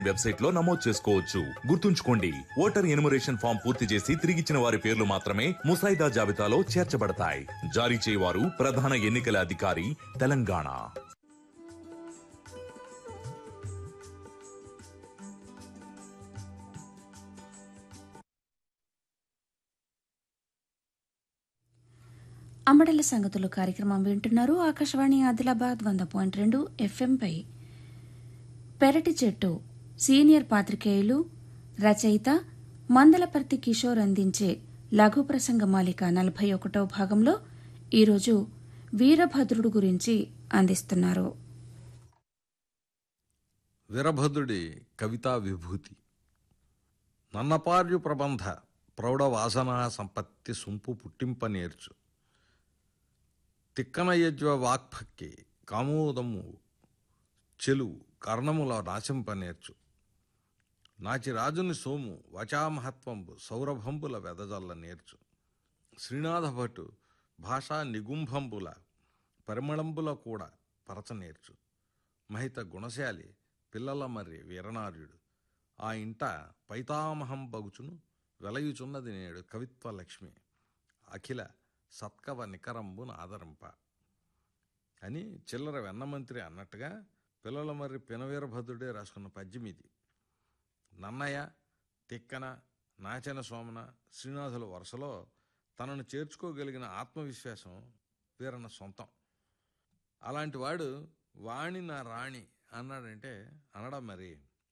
website లో నమోదు చేసుకోవచ్చు గుర్తుంచుకోండి ఓటర్ ఎనుమరేషన్ ఫామ్ పూర్తి చేసి తిరిగిచ్చిన వారి పేర్లు మాత్రమే ముసాయిదా జాబితాలో చేర్చబడతాయి జారీ చేయవారు ప్రధాన ఎన్నికల అధికారి తెలంగాణ అమ్మడల సంగతులు కార్యక్రమం వింటున్నారు ఆకాశవాణి ఆదిలాబాద్ వంద పాయింట్ రెండు ఎఫ్ఎంపై పెరటి చెట్టు సీనియర్ పాత్రికేయులు రచయిత మందలపర్తి కిషోర్ అందించే లఘు ప్రసంగ మాలిక నలభై ఒకటో భాగంలో ఈరోజు వీరభద్రుడు గురించి అందిస్తున్నారు వీరభద్రుడి కవితా విభూతి నన్నపార్యు ప్రబంధ ప్రౌఢ వాసనా సంపత్తి సొంపు పుట్టింప నేర్చు తిక్కన యజ్వ వాక్ఫక్కి కామోదము చెలువు కర్ణముల నాశింప నేర్చు నాచి రాజుని సోము వచామహత్వంబు సౌరభంబుల వెదజల్ల నేర్చు శ్రీనాథ భట్టు భాషా నిగుంభంబుల పరిమళంబుల కూడా పరచ నేర్చు మహిత గుణశాలి పిల్లల మర్రి వీరనార్యుడు ఆ ఇంట పైతామహం బగుచును వెలయుచున్నది నేడు కవిత్వ లక్ష్మి అఖిల సత్కవ నికరంబును ఆదరింప అని చిల్లర వెన్నమంత్రి అన్నట్టుగా పిల్లల మర్రి పినవీరభద్రుడే రాసుకున్న పద్యం ఇది నన్నయ్య తిక్కన నాచన సోమన శ్రీనాథుల వరుసలో తనను చేర్చుకోగలిగిన ఆత్మవిశ్వాసం వీరన్న సొంతం అలాంటి వాడు వాణి నా రాణి అన్నాడంటే అనడం మరి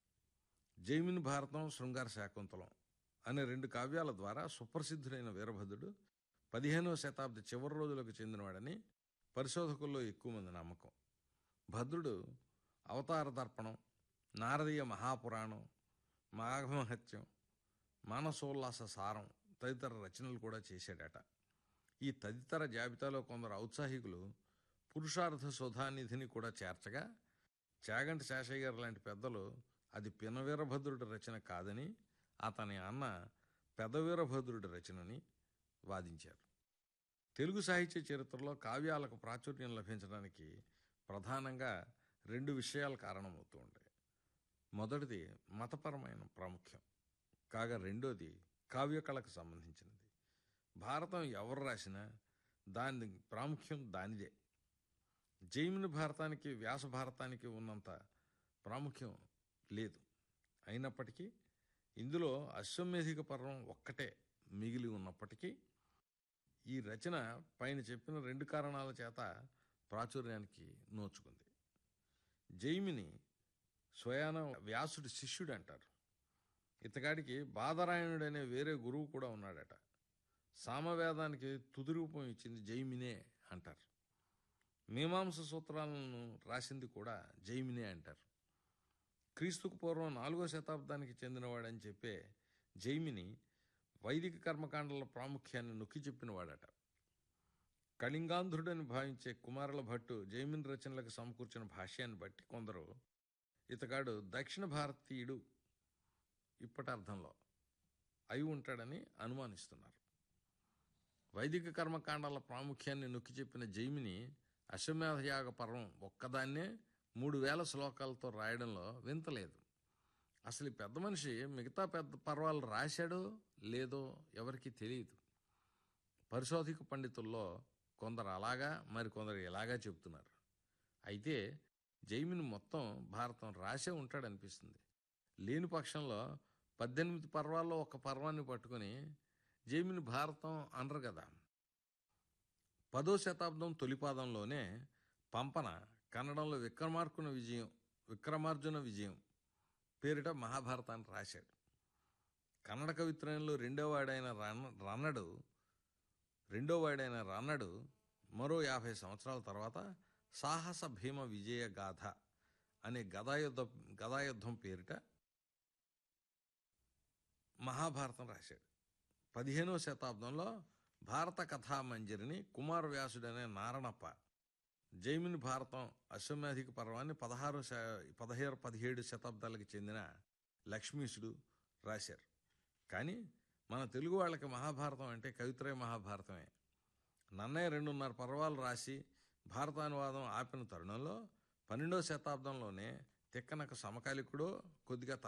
జైమిని భారతం శృంగార శాకుంతలం అనే రెండు కావ్యాల ద్వారా సుప్రసిద్ధుడైన వీరభద్రుడు పదిహేనవ శతాబ్ది చివరి రోజులకు చెందినవాడని పరిశోధకుల్లో ఎక్కువ మంది నమ్మకం భద్రుడు అవతార దర్పణం నారదీయ మహాపురాణం మాఘమహత్యం మానసోల్లాస సారం తదితర రచనలు కూడా చేశాడట ఈ తదితర జాబితాలో కొందరు ఔత్సాహికులు పురుషార్థ సుధానిధిని కూడా చేర్చగా చాగంటి శేషయ్య గారు లాంటి పెద్దలు అది పినవీరభద్రుడి రచన కాదని అతని అన్న పెదవీరభద్రుడి రచనని వాదించారు తెలుగు సాహిత్య చరిత్రలో కావ్యాలకు ప్రాచుర్యం లభించడానికి ప్రధానంగా రెండు విషయాలు కారణమవుతూ ఉంటాయి మొదటిది మతపరమైన ప్రాముఖ్యం కాగా రెండోది కావ్యకళకు సంబంధించినది భారతం ఎవరు రాసినా దాని ప్రాముఖ్యం దానిదే జైమిని భారతానికి వ్యాస భారతానికి ఉన్నంత ప్రాముఖ్యం లేదు అయినప్పటికీ ఇందులో అశ్వమేధిక పర్వం ఒక్కటే మిగిలి ఉన్నప్పటికీ ఈ రచన పైన చెప్పిన రెండు కారణాల చేత ప్రాచుర్యానికి నోచుకుంది జైమిని స్వయాన వ్యాసుడి శిష్యుడు అంటారు ఇతగాడికి బాదరాయణుడు అనే వేరే గురువు కూడా ఉన్నాడట సామవేదానికి తుది రూపం ఇచ్చింది జైమినే అంటారు మీమాంస సూత్రాలను రాసింది కూడా జైమినే అంటారు క్రీస్తుకు పూర్వం నాలుగో శతాబ్దానికి చెందినవాడని చెప్పే జైమిని వైదిక కర్మకాండల ప్రాముఖ్యాన్ని నొక్కి చెప్పినవాడట కళింగాంధ్రుడని భావించే కుమారుల భట్టు జైమిన్ రచనలకు సమకూర్చిన భాష్యాన్ని బట్టి కొందరు ఇతగాడు దక్షిణ భారతీయుడు ఇప్పటి అర్థంలో అయి ఉంటాడని అనుమానిస్తున్నారు వైదిక కర్మకాండాల ప్రాముఖ్యాన్ని నొక్కి చెప్పిన జైమిని అశ్వమేధయాగ పర్వం ఒక్కదాన్నే మూడు వేల శ్లోకాలతో రాయడంలో వింతలేదు అసలు ఈ పెద్ద మనిషి మిగతా పెద్ద పర్వాలు రాశాడో లేదో ఎవరికీ తెలియదు పరిశోధిక పండితుల్లో కొందరు అలాగా మరి కొందరు ఇలాగా చెబుతున్నారు అయితే జైమిని మొత్తం భారతం రాసే ఉంటాడనిపిస్తుంది లేని పక్షంలో పద్దెనిమిది పర్వాల్లో ఒక పర్వాన్ని పట్టుకొని జైమిని భారతం అనరు కదా పదో శతాబ్దం తొలిపాదంలోనే పంపన కన్నడంలో విక్రమార్కున విజయం విక్రమార్జున విజయం పేరిట మహాభారతాన్ని రాశాడు కన్నడ కవిత్రయంలో రెండో వాడైన రన్న రన్నడు రెండో వాడైన రన్నడు మరో యాభై సంవత్సరాల తర్వాత సాహస భీమ విజయ గాథ అనే గదాయుద్ధ గదాయుద్ధం పేరిట మహాభారతం రాశాడు పదిహేనవ శతాబ్దంలో భారత కథా మంజరిని కుమార వ్యాసుడనే నారణప్ప జైమిని భారతం అశ్వమేధిక పర్వాన్ని పదహారు శ- పదిహేడు పదిహేడు శతాబ్దాలకు చెందిన లక్ష్మీశుడు రాశారు కానీ మన తెలుగు వాళ్ళకి మహాభారతం అంటే కవిత్రయ మహాభారతమే నన్నయ్య రెండున్నర పర్వాలు రాసి భారతానువాదం ఆపిన తరుణంలో పన్నెండవ శతాబ్దంలోనే తిక్కనక సమకాలికుడో కొద్దిగా